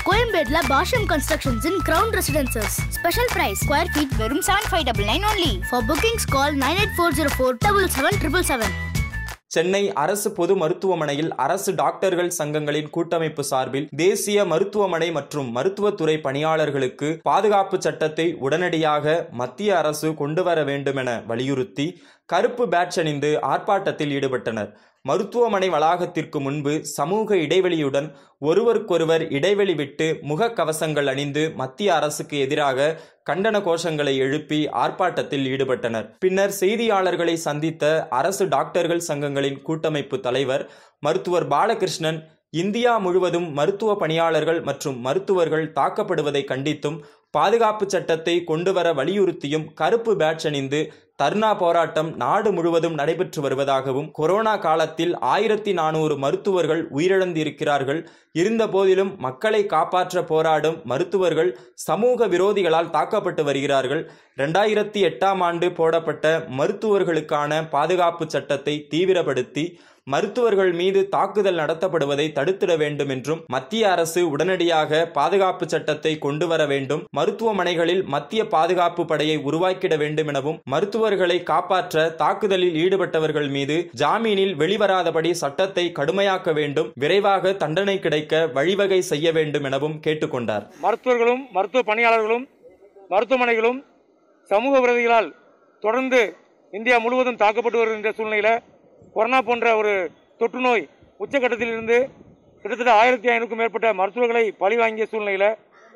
கோயம்பேட்ல Bhasham constructions in ground residences special price square feet வெறும் seven five double nine only for bookings call nine eight four zero four double seven triple seven Chennai அரசு பொது மருத்துவமனையில் அரசு டாக்டர்கள் சங்கங்களின் கூட்டமைப்பு சார்பில் தேசிய மருத்துவமனை மற்றும் மருத்துவத்துறை பணியாளர்களுக்கு பாதுகாப்பு சட்டத்தை உடனடியாக மத்திய அரசு கொண்டு வர வேண்டுமென வலியுறுத்தி கருப்பு பேட்ச் அணிந்து ஆர்ப்பாட்டத்தில் ஈடுபட்டனர் மருத்துவமனை வளாகத்திற்கு முன்பு சமூக இடைவெளியுடன் ஒருவருக்கொருவர் இடைவெளி விட்டு முகக்கவசங்கள் அணிந்து மத்திய அரசுக்கு எதிராக கண்டன கோஷங்களை எழுப்பி ஆர்ப்பாட்டத்தில் ஈடுபட்டனர் பின்னர் செய்தியாளர்களை சந்தித்த அரசு டாக்டர்கள் சங்கங்களின் கூட்டமைப்பு தலைவர் மருத்துவர் பாலகிருஷ்ணன் இந்தியா முழுவதும் மருத்துவ பணியாளர்கள் மற்றும் மருத்துவர்கள் தாக்கப்படுவதை கண்டித்தும் பாதுகாப்பு சட்டத்தை கொண்டுவர வலியுறுத்தியும் கருப்பு பேட்ச் அணிந்து தர்ணா போராட்டம் நாடு முழுவதும் நடைபெற்று வருவதாகவும் கொரோனா காலத்தில் ஆயிரத்தி நானூறு மருத்துவர்கள் உயிரிழந்திருக்கிறார்கள் இருந்த போதிலும் மக்களை காப்பாற்ற போராடும் மருத்துவர்கள் சமூக விரோதிகளால் தாக்கப்பட்டு வருகிறார்கள் ரெண்டாயிரத்தி எட்டாம் ஆண்டு போடப்பட்ட மருத்துவர்களுக்கான பாதுகாப்பு சட்டத்தை தீவிரப்படுத்தி மருத்துவர்கள் மீது தாக்குதல் நடத்தப்படுவதை தடுத்திட வேண்டும் என்றும் மத்திய அரசு உடனடியாக பாதுகாப்பு சட்டத்தை கொண்டு வர வேண்டும் மருத்துவமனைகளில் மத்திய பாதுகாப்பு படையை உருவாக்கிட வேண்டும் எனவும் மருத்துவர்களை காப்பாற்ற தாக்குதலில் ஈடுபட்டவர்கள் மீது ஜாமீனில் வெளிவராதபடி சட்டத்தை கடுமையாக்க வேண்டும் விரைவாக தண்டனை கிடைக்க வழிவகை செய்ய வேண்டும் எனவும் கேட்டுக்கொண்டார் மருத்துவர்களும் மருத்துவ பணியாளர்களும் மருத்துவமனைகளும் சமூக விரோதிகளால் தொடர்ந்து இந்தியா முழுவதும் தாக்கப்பட்டு வருகின்ற சூழ்நிலையில் கொரோனா போன்ற ஒரு தொற்று நோய் உச்சக்கட்டத்தில் இருந்து கிட்டத்தட்ட ஆயிரத்தி ஐநூறுக்கும் மேற்பட்ட மருத்துவர்களை பழி வாங்கிய சூழ்நிலையில்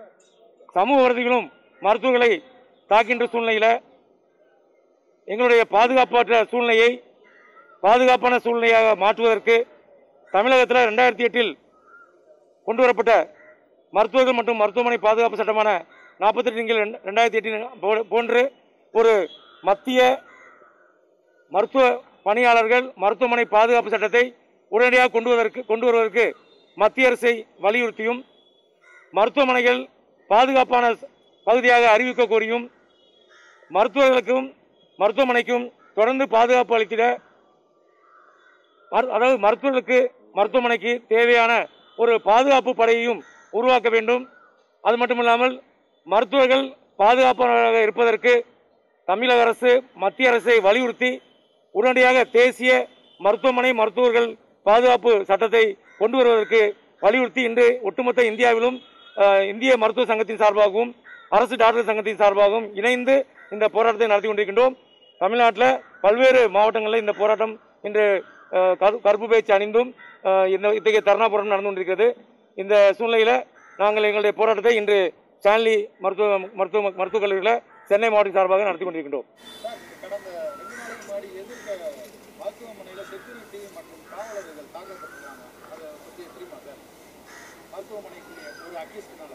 சமூக விரோதிகளும் மருத்துவர்களை தாக்கின்ற சூழ்நிலையில் எங்களுடைய பாதுகாப்பற்ற சூழ்நிலையை பாதுகாப்பான சூழ்நிலையாக மாற்றுவதற்கு தமிழகத்தில் ரெண்டாயிரத்தி எட்டில் கொண்டு வரப்பட்ட மருத்துவர்கள் மற்றும் மருத்துவமனை பாதுகாப்பு சட்டமான நாற்பத்தெட்டு நீங்கள் ரெண்டாயிரத்தி எட்டின் போன்று ஒரு மத்திய மருத்துவ பணியாளர்கள் மருத்துவமனை பாதுகாப்பு சட்டத்தை உடனடியாக கொண்டு வருவதற்கு கொண்டு வருவதற்கு மத்திய அரசை வலியுறுத்தியும் மருத்துவமனைகள் பாதுகாப்பான பகுதியாக அறிவிக்க கோரியும் மருத்துவர்களுக்கும் மருத்துவமனைக்கும் தொடர்ந்து பாதுகாப்பு அளித்திட மரு- அதாவது மருத்துவர்களுக்கு மருத்துவமனைக்கு தேவையான ஒரு பாதுகாப்பு படையையும் உருவாக்க வேண்டும் அது மட்டுமில்லாமல் மருத்துவர்கள் பாதுகாப்பானவராக இருப்பதற்கு தமிழக அரசு மத்திய அரசை வலியுறுத்தி உடனடியாக தேசிய மருத்துவமனை மருத்துவர்கள் பாதுகாப்பு சட்டத்தை கொண்டு வருவதற்கு வலியுறுத்தி இன்று ஒட்டுமொத்த இந்தியாவிலும் அஹ், இந்திய மருத்துவ சங்கத்தின் சார்பாகவும் அரசு டாக்டர் சங்கத்தின் சார்பாகவும் இணைந்து இந்த போராட்டத்தை நடத்தி கொண்டிருக்கின்றோம் தமிழ்நாட்டில் பல்வேறு மாவட்டங்களில் இந்த போராட்டம் இன்று அஹ், கரு- கருப்பு பேச்சு அணிந்தும் அஹ், இந்த இத்தகைய தர்ணா போராட்டம் நடந்து கொண்டிருக்கிறது இந்த சூழ்நிலையில் நாங்கள் எங்களுடைய போராட்டத்தை இன்று ஸ்டான்லி மருத்துவ மருத்துவ மருத்துவக் கல்லூரியில் சென்னை மாவட்ட சார்பாக நடத்தி கொண்டிருக்கின்றோம் கடந்த ரெண்டு நாளைக்கு முன்னாடி எதிர்க்க மருத்துவமனையில் செக்யூரிட்டி மற்றும் காவலர்கள் தாக்கப்பட்டிருக்காங்க அதை பற்றி தெரியுமா சார் மருத்துவமனைக்கு ஒரு அக்யூஸ்ட்னால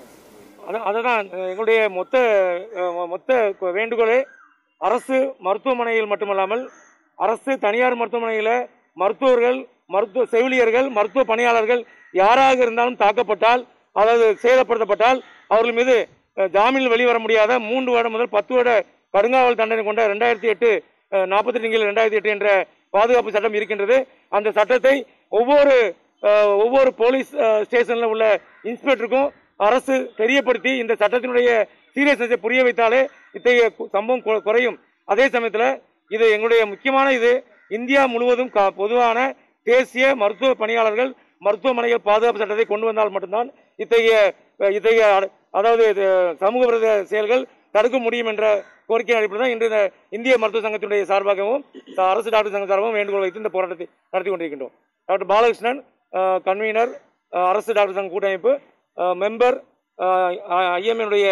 அதான் அதுதான் எங்களுடைய மொத்த அஹ், மொத்த வேண்டுகோளே அரசு மருத்துவமனையில் மட்டுமல்லாமல் அரசு தனியார் மருத்துவமனையில் மருத்துவர்கள் மருத்துவ செவிலியர்கள் மருத்துவ பணியாளர்கள் யாராக இருந்தாலும் தாக்கப்பட்டால் அதாவது சேதப்படுத்தப்பட்டால் அவர்கள் மீது அஹ், ஜாமீனில் வெளிவர முடியாத மூன்று வருடம் முதல் பத்து வருட கடுங்காவல் தண்டனை கொண்ட ரெண்டாயிரத்தி எட்டு நாற்பத்தி ரெண்டு ரெண்டாயிரத்தி எட்டு என்ற பாதுகாப்பு சட்டம் இருக்கின்றது அந்த சட்டத்தை ஒவ்வொரு அஹ், ஒவ்வொரு போலீஸ் ஸ்டேஷனில் உள்ள இன்ஸ்பெக்டருக்கும் அரசு தெரியப்படுத்தி இந்த சட்டத்தினுடைய சீரியஸ்னஸை புரிய வைத்தாலே இத்தகைய கு- சம்பவம் கு- குறையும் அதே சமயத்தில் இது எங்களுடைய முக்கியமான இது இந்தியா முழுவதும் கா- பொதுவான தேசிய மருத்துவ பணியாளர்கள் மருத்துவமனைகள் பாதுகாப்பு சட்டத்தை கொண்டு வந்தால் மட்டும்தான் இத்தகைய அஹ், இத்தகைய அட- அதாவது இது, சமூக விரோத செயல்கள் தடுக்க முடியும் என்ற கோரிக்கை அடிப்படையில் தான் இன்று இந்த இந்திய மருத்துவ சங்கத்தினுடைய சார்பாகவும் ச- அரசு டாக்டர் சங்க சார்பாகவும் வேண்டுகோள் வைத்து இந்த போராட்டத்தை நடத்தி கொண்டிருக்கின்றோம் டாக்டர் பாலகிருஷ்ணன் கன்வீனர் அரசு டாக்டர் சங்க கூட்டமைப்பு மெம்பர் ஐஎம்எனுடைய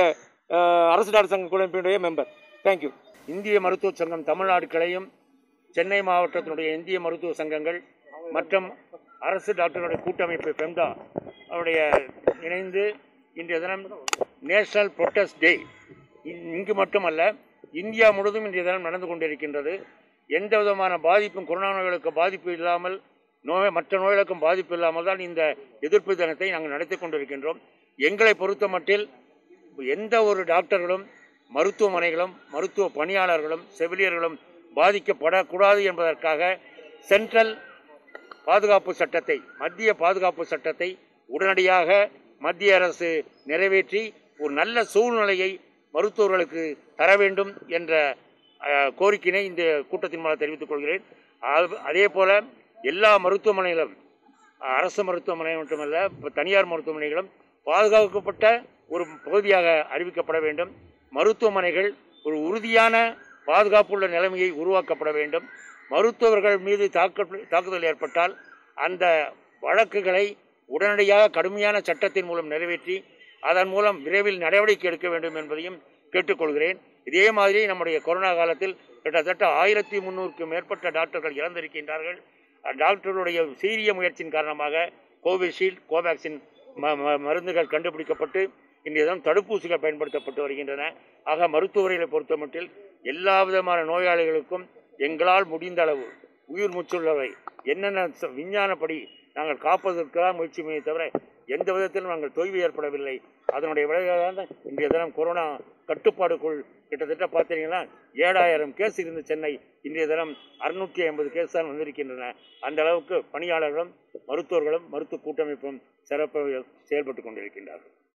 அரசு டாக்டர் சங்க கூட்டமைப்பினுடைய மெம்பர் தேங்க்யூ இந்திய மருத்துவ சங்கம் தமிழ்நாடு கிளையும் சென்னை மாவட்டத்தினுடைய இந்திய மருத்துவ சங்கங்கள் மற்றும் அரசு டாக்டர்களுடைய கூட்டமைப்பு பெம்டா அவருடைய இணைந்து இன்றைய தினம் நேஷனல் ப்ரொட்டஸ்ட் டே இங்கு மட்டுமல்ல இந்தியா முழுவதும் இன்றைய தினம் நடந்து கொண்டிருக்கின்றது எந்த விதமான பாதிப்பும் கொரோனா நோய்களுக்கு பாதிப்பு இல்லாமல் நோய் மற்ற நோய்களுக்கும் பாதிப்பு இல்லாமல் தான் இந்த எதிர்ப்பு தினத்தை நாங்கள் நடத்தி கொண்டிருக்கின்றோம் எங்களை பொறுத்த மட்டில் எந்த ஒரு டாக்டர்களும் மருத்துவமனைகளும் மருத்துவ பணியாளர்களும் செவிலியர்களும் பாதிக்கப்படக்கூடாது என்பதற்காக சென்ட்ரல் பாதுகாப்பு சட்டத்தை மத்திய பாதுகாப்பு சட்டத்தை உடனடியாக மத்திய அரசு நிறைவேற்றி ஒரு நல்ல சூழ்நிலையை மருத்துவர்களுக்கு தர வேண்டும் என்ற அஹ், கோரிக்கையினை இந்த கூட்டத்தின் மூலம் தெரிவித்துக் கொள்கிறேன் அது- அதே போல எல்லா மருத்துவமனைகளும் அரசு மருத்துவமனை மட்டுமல்ல இப்ப தனியார் மருத்துவமனைகளும் பாதுகாக்கப்பட்ட ஒரு பகுதியாக அறிவிக்கப்பட வேண்டும் மருத்துவமனைகள் ஒரு உறுதியான பாதுகாப்புள்ள நிலைமையை உருவாக்கப்பட வேண்டும் மருத்துவர்கள் மீது தாக்க தாக்குதல் ஏற்பட்டால் அந்த வழக்குகளை உடனடியாக கடுமையான சட்டத்தின் மூலம் நிறைவேற்றி அதன் மூலம் விரைவில் நடவடிக்கை எடுக்க வேண்டும் என்பதையும் கேட்டுக்கொள்கிறேன் இதே மாதிரி நம்முடைய கொரோனா காலத்தில் கிட்டத்தட்ட ஆயிரத்தி முந்நூறுக்கும் மேற்பட்ட டாக்டர்கள் இறந்திருக்கின்றார்கள் டாக்டர்களுடைய சீரிய முயற்சியின் காரணமாக கோவிஷீல்டு கோவேக்சின் ம ம- மருந்துகள் கண்டுபிடிக்கப்பட்டு இன்றைய தினம் தடுப்பூசிகள் பயன்படுத்தப்பட்டு வருகின்றன ஆக மருத்துவர்களை பொறுத்தமட்டில் எல்லா விதமான நோயாளிகளுக்கும் எங்களால் முடிந்த அளவு உயிர் முச்சுள்ளவை என்னென்ன ச- விஞ்ஞானப்படி நாங்கள் காப்பதற்கு தான் முயற்சி செய்ய தவிர எந்த விதத்திலும் நாங்கள் தொய்வு ஏற்படவில்லை அதனுடைய விளைவாக தான் இன்றைய தினம் கொரோனா கட்டுப்பாடுக்குள் கிட்டத்தட்ட பார்த்தீங்கன்னா ஏழாயிரம் கேஸ் இருந்த சென்னை இன்றைய தினம் அறுநூற்றி ஐம்பது கேஸ் தான் வந்திருக்கின்றன அந்த அளவுக்கு பணியாளர்களும் மருத்துவர்களும் மருத்துவ கூட்டமைப்பும் சிறப்பாக செயல்பட்டு கொண்டிருக்கின்றார்கள்